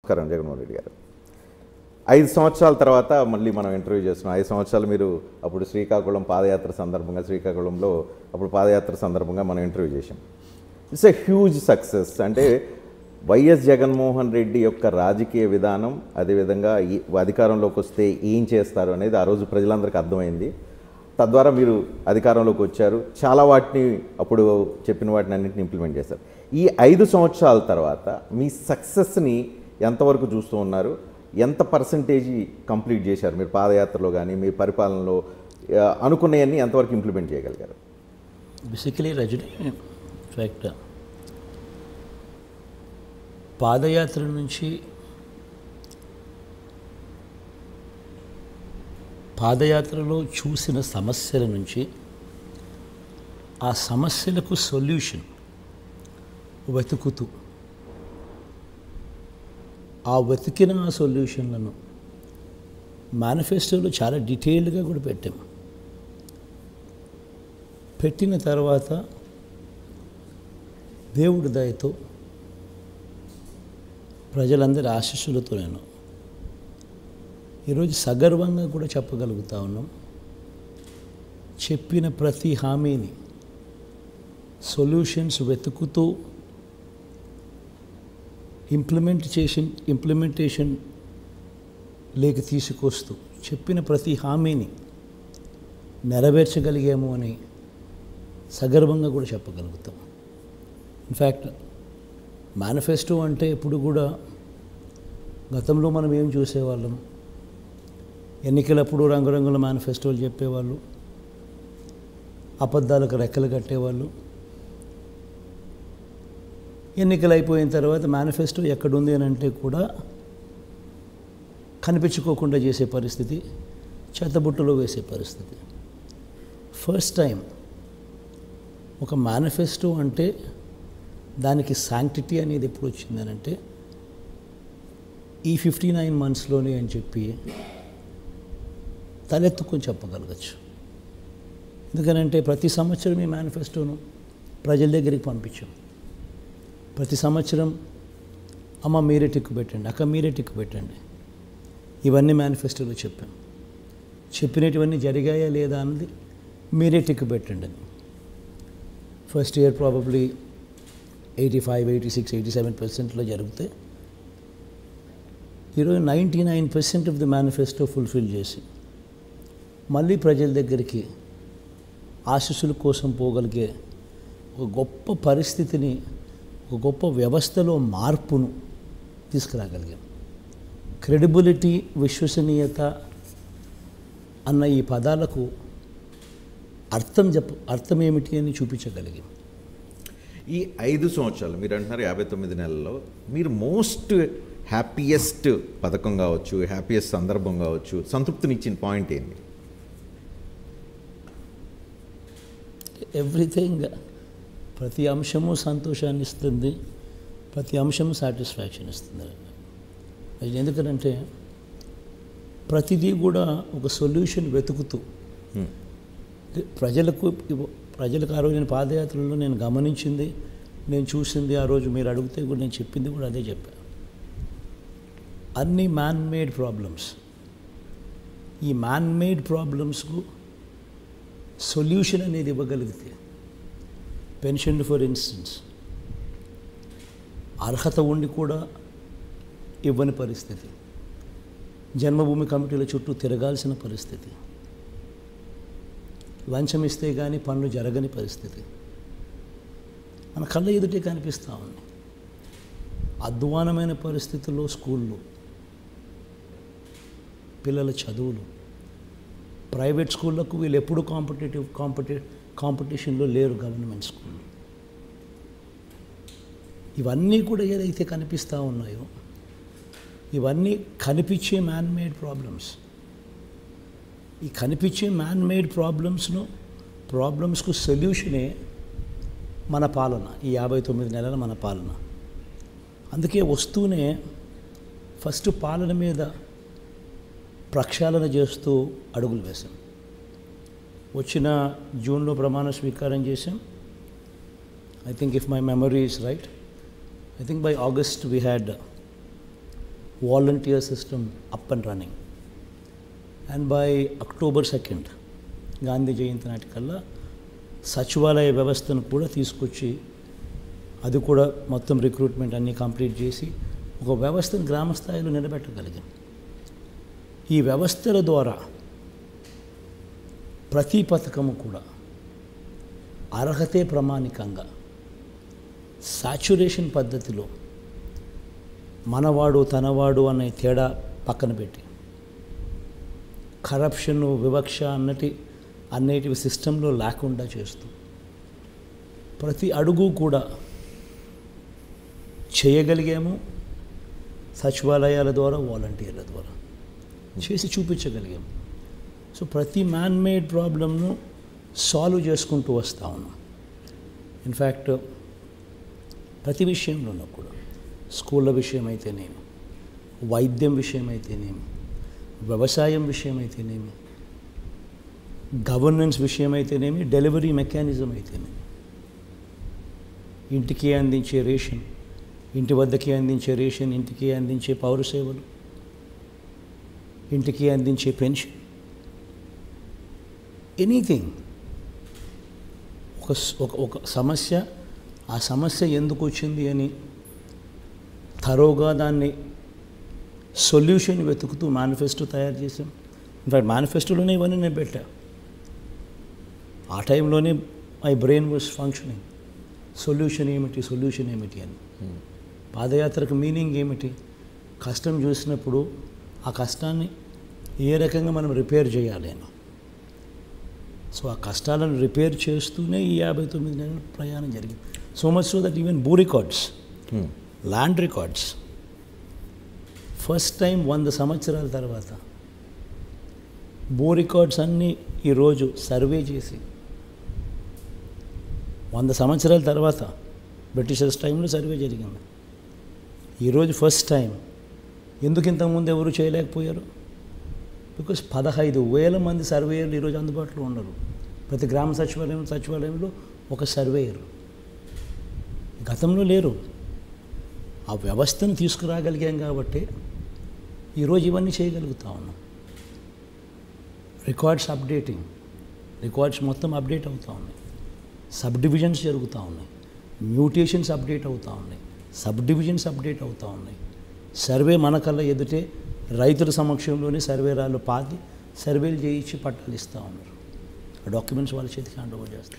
నమస్కారం జగన్మోహన్ రెడ్డి గారు ఐదు సంవత్సరాల తర్వాత మళ్ళీ మనం ఇంటర్వ్యూ చేస్తున్నాం ఐదు సంవత్సరాలు మీరు అప్పుడు శ్రీకాకుళం పాదయాత్ర సందర్భంగా శ్రీకాకుళంలో అప్పుడు పాదయాత్ర సందర్భంగా మనం ఇంటర్వ్యూ చేసాం ఇట్స్ ఎ హ్యూజ్ సక్సెస్ అంటే వైఎస్ జగన్మోహన్ రెడ్డి యొక్క రాజకీయ విధానం అదేవిధంగా ఈ అధికారంలోకి వస్తే ఏం చేస్తారు అనేది ఆ రోజు ప్రజలందరికీ అర్థమైంది తద్వారా మీరు అధికారంలోకి వచ్చారు చాలా వాటిని అప్పుడు చెప్పిన వాటిని అన్నింటిని ఇంప్లిమెంట్ చేశారు ఈ ఐదు సంవత్సరాల తర్వాత మీ సక్సెస్ని ఎంతవరకు చూస్తూ ఉన్నారు ఎంత పర్సంటేజ్ కంప్లీట్ చేశారు మీరు పాదయాత్రలో కానీ మీ పరిపాలనలో ఆ, అనుకున్నవన్నీ ఎంతవరకు ఇంప్లిమెంట్ చేయగలిగారు బేసికలీ రజనీ ఇన్ఫ్యాక్ట్ పాదయాత్ర నుంచి పాదయాత్రలో చూసిన సమస్యల నుంచి ఆ సమస్యలకు సొల్యూషన్ వెతుకుతూ ఆ వెతికిన ఆ సొల్యూషన్లను మేనిఫెస్టోలో చాలా డీటెయిల్డ్గా కూడా పెట్టాం పెట్టిన తర్వాత దేవుడి దయతో ప్రజలందరి ఆశీస్సులతో నేను ఈరోజు సగర్వంగా కూడా చెప్పగలుగుతా ఉన్నాం చెప్పిన ప్రతి హామీని సొల్యూషన్స్ వెతుకుతూ ఇంప్లిమెంటేషన్ ఇంప్లిమెంటేషన్ లేక తీసుకొస్తూ చెప్పిన ప్రతి హామీని నెరవేర్చగలిగాము అని సగర్వంగా కూడా చెప్పగలుగుతాం ఇన్ఫ్యాక్ట్ మేనిఫెస్టో అంటే ఎప్పుడు కూడా గతంలో మనం ఏం చూసేవాళ్ళం ఎన్నికలప్పుడు రంగురంగుల మేనిఫెస్టోలు చెప్పేవాళ్ళు అబద్ధాలకు రెక్కలు కట్టేవాళ్ళు ఎన్నికలు అయిపోయిన తర్వాత మేనిఫెస్టో ఎక్కడుంది అని అంటే కూడా కనిపించుకోకుండా చేసే పరిస్థితి చెత్తబుట్టలో వేసే పరిస్థితి ఫస్ట్ టైం ఒక మేనిఫెస్టో అంటే దానికి శాంక్టిటీ అనేది ఎప్పుడు వచ్చిందని అంటే ఈ ఫిఫ్టీ నైన్ మంత్స్లోనే అని చెప్పి తలెత్తుకొని చెప్పగలగచ్చు ఎందుకనంటే ప్రతి సంవత్సరం ఈ మేనిఫెస్టోను ప్రజల దగ్గరికి పంపించాం ప్రతి సంవత్సరం అమ్మ మీరే టిక్కు పెట్టండి అక్క మీరే టిక్కు పెట్టండి ఇవన్నీ మేనిఫెస్టోలో చెప్పాం చెప్పినటువన్నీ జరిగాయా లేదా అన్నది మీరే టిక్కు పెట్టండి అని first year probably eighty five eighty six eighty seven పర్సెంట్లో జరిగితే ఈరోజు ninety nine percent of the manifesto fulfil చేసి మళ్ళీ ప్రజల దగ్గరికి ఆశీస్సుల కోసం పోగలిగే ఒక గొప్ప పరిస్థితిని ఒక గొప్ప వ్యవస్థలో మార్పును తీసుకురాగలిగాం క్రెడిబిలిటీ విశ్వసనీయత అన్న ఈ పదాలకు అర్థం చెప్ప అర్థం ఏమిటి అని చూపించగలిగాం ఈ ఐదు సంవత్సరాలు మీరు అంటున్నారు యాభై తొమ్మిది నెలల్లో మీరు మోస్ట్ హ్యాపీయెస్ట్ పథకం కావచ్చు హ్యాపీయెస్ట్ సందర్భం కావచ్చు సంతృప్తినిచ్చిన పాయింట్ ఏంటి ఎవ్రీథింగ్ ప్రతి అంశము సంతోషాన్ని ఇస్తుంది ప్రతి అంశము సాటిస్ఫాక్షన్ ఇస్తుంది అది ఎందుకంటే ప్రతిదీ కూడా ఒక సొల్యూషన్ వెతుకుతూ ప్రజలకు ఇవ్వ- ప్రజలకు ఆ రోజు నేను పాదయాత్రలో నేను గమనించింది నేను చూసింది ఆ రోజు మీరు అడిగితే కూడా నేను చెప్పింది కూడా అదే చెప్పాను అన్ని మ్యాన్ మేడ్ ప్రాబ్లమ్స్ ఈ మ్యాన్ మేడ్ ప్రాబ్లమ్స్కు సొల్యూషన్ అనేది ఇవ్వగలిగితే పెన్షన్ ఫర్ ఇన్స్టెన్స్ అర్హత ఉండి కూడా ఇవ్వని పరిస్థితి జన్మభూమి కమిటీల చుట్టూ తిరగాల్సిన పరిస్థితి లంచం ఇస్తే కానీ పనులు జరగని పరిస్థితి మన కళ్ళ ఎదుటే కనిపిస్తూ ఉంది అధ్వానమైన పరిస్థితుల్లో స్కూళ్ళు పిల్లల చదువులు ప్రైవేట్ స్కూళ్ళకు వీళ్ళు ఎప్పుడు కాంపిటేటివ్ కాంపిటే కాంపిటీషన్లో లేరు గవర్నమెంట్ స్కూళ్ళు ఇవన్నీ కూడా ఏదైతే కనిపిస్తూ ఉన్నాయో ఇవన్నీ కనిపించే మ్యాన్ మేడ్ ప్రాబ్లమ్స్ ఈ కనిపించే మ్యాన్ మేడ్ ప్రాబ్లమ్స్ను ప్రాబ్లమ్స్కు సొల్యూషనే మన పాలన ఈ యాభై తొమ్మిది నెలల మన పాలన అందుకే వస్తూనే ఫస్ట్ పాలన మీద ప్రక్షాళన చేస్తూ అడుగులు వేశాం వచ్చిన జూన్లో ప్రమాణ స్వీకారం చేశాం I think if my memory is right I think by August we had volunteer system up and running and by October second Gandhi Jayanti నాటికల్లా సచివాలయ వ్యవస్థను కూడా తీసుకొచ్చి అది కూడా మొత్తం రిక్రూట్మెంట్ అన్నీ కంప్లీట్ చేసి ఒక వ్యవస్థను గ్రామ స్థాయిలో నిలబెట్టగలిగాం ఈ వ్యవస్థల ద్వారా ప్రతి పథకము కూడా అర్హతే ప్రమాణికంగా సాచురేషన్ పద్ధతిలో మనవాడు తనవాడు అనే తేడా పక్కన పెట్టి కరప్షన్ వివక్ష అన్నటి అన్నిటి సిస్టంలో లేకుండా చేస్తూ ప్రతి అడుగు కూడా చేయగలిగాము సచివాలయాల ద్వారా వాలంటీర్ల ద్వారా చేసి చూపించగలిగాము సో ప్రతి మ్యాన్ మేడ్ ప్రాబ్లమ్ను సాల్వ్ చేసుకుంటూ వస్తా ఉన్నాం ఇన్ఫ్యాక్ట్ ప్రతి విషయంలోనూ కూడా స్కూళ్ళ విషయం అయితేనేమి వైద్యం విషయం అయితేనేమి వ్యవసాయం విషయం అయితేనేమి గవర్నెన్స్ విషయం అయితేనేమి డెలివరీ మెకానిజం అయితేనేమి ఇంటికి అందించే రేషన్ ఇంటి వద్దకి అందించే రేషన్ ఇంటికి అందించే పౌర సేవలు ఇంటికి అందించే పెన్షన్ ఎనీథింగ్ ఒక స్- ఒక ఒక సమస్య ఆ సమస్య ఎందుకు వచ్చింది అని తరోగా దాన్ని సొల్యూషన్ వెతుకుతూ మేనిఫెస్టో తయారు చేసాం ఇన్ఫాక్ట్ మేనిఫెస్టోలోనే ఇవన్నీ నేను పెట్టా ఆ టైంలోనే my brain was functioning solution ఏమిటి సొల్యూషన్ ఏమిటి అని పాదయాత్రకు మీనింగ్ ఏమిటి కష్టం చూసినప్పుడు ఆ కష్టాన్ని ఏ రకంగా మనం రిపేర్ చేయాలి అని సో ఆ కష్టాలను రిపేర్ చేస్తూనే ఈ యాభై తొమ్మిది నెలల ప్రయాణం జరిగింది so much so that even భూ records land records first time వంద సంవత్సరాల తర్వాత భూ రికార్డ్స్ అన్నీ ఈరోజు సర్వే చేసి వంద సంవత్సరాల తర్వాత బ్రిటిషర్స్ టైంలో సర్వే జరిగింది ఈరోజు ఫస్ట్ టైం ఎందుకు ఇంతకుముందు ఎవరు చేయలేకపోయారు బికాస్ పదహైదు వేల మంది సర్వేయర్లు ఈరోజు అందుబాటులో ఉండరు ప్రతి గ్రామ సచివాలయం సచివాలయంలో ఒక సర్వేయర్ గతంలో లేరు ఆ వ్యవస్థను తీసుకురాగలిగాం కాబట్టి ఈరోజు ఇవన్నీ చేయగలుగుతా ఉన్నాం రికార్డ్స్ అప్డేటింగ్ రికార్డ్స్ మొత్తం అప్డేట్ అవుతూ ఉన్నాయి సబ్ డివిజన్స్ జరుగుతూ ఉన్నాయి మ్యూటేషన్స్ అప్డేట్ అవుతూ ఉన్నాయి సబ్ డివిజన్స్ అప్డేట్ అవుతూ ఉన్నాయి సర్వే మన కళ్ళ ఎదుటే రైతుల సమక్షంలోనే సర్వేరాలు పాతి సర్వేలు చేయించి పట్టాలు ఇస్తూ ఉన్నారు ఆ డాక్యుమెంట్స్ వాళ్ళ చేతికి హ్యాండ్ ఓవర్ చేస్తారు